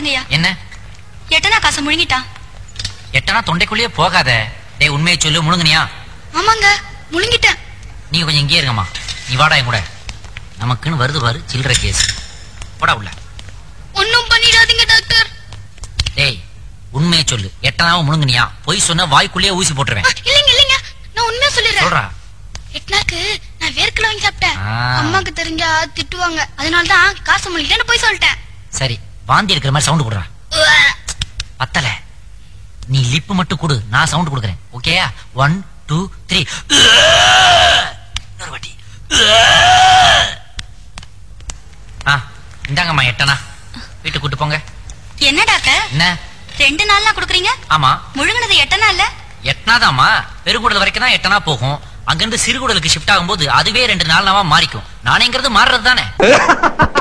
பாருங்கய்யா என்ன எட்டனா காசை முழுங்கிட்டான் எட்டனா தொண்டைக்குள்ளேயே போகாத டேய் உண்மையை சொல்லு முழுங்குனியா ஆமாங்க முழுங்கிட்டேன் நீங்க கொஞ்சம் இங்கேயே இருங்கம்மா நீ வாடா என் கூட நமக்குன்னு வருது பாரு சில்லற கேஸ் போடா உள்ள ஒன்னும் பண்ணிடாதீங்க டாக்டர் டேய் உண்மையை சொல்லு எட்டனாவும் முழுங்குனியா பொய் சொன்னா வாய்க்குள்ளேயே ஊசி போட்டுருவேன் ஆ, இல்லைங்க இல்லைங்க நான் உண்மையா சொல்லிடுறேன் சொல்றா எட்டு நாளுக்கு நான் வேர்க்கல வாங்கி சாப்பிட்டேன் ஆ. அம்மாக்கு தெரிஞ்சா திட்டுவாங்க அதனால தான் காசை முழுங்கிட்டேன்னு போய் சொல்லிட்டேன் சரி வாந்தி இருக்கிற மாதிரி சவுண்ட் கொடுறா உவ்வே. பத்தல நீ லிப் மட்டும் கொடு நான் சவுண்ட் கொடுக்குறேன் ஓகேயா ஒன் டூ த்ரீ இன்னொரு வாட்டி ஆ இந்தாங்கம்மா எட்டனா வீட்டுக்கு கூட்டு போங்க என்ன டாக்டர் என்ன ரெண்டு நாள்லாம் கொடுக்குறீங்க ஆமா முழுங்கினது எட்டனா இல்ல எட்டனாதாம்மா பெருங்குடல் வரைக்கும் தான் எட்டனா போகும் அங்கிருந்து சிறுகுடலுக்கு ஷிஃப்ட் ஆகும்போது அதுவே ரெண்டு நாள் மாறிக்கும் நானேங்கிறது மாறுறது தானே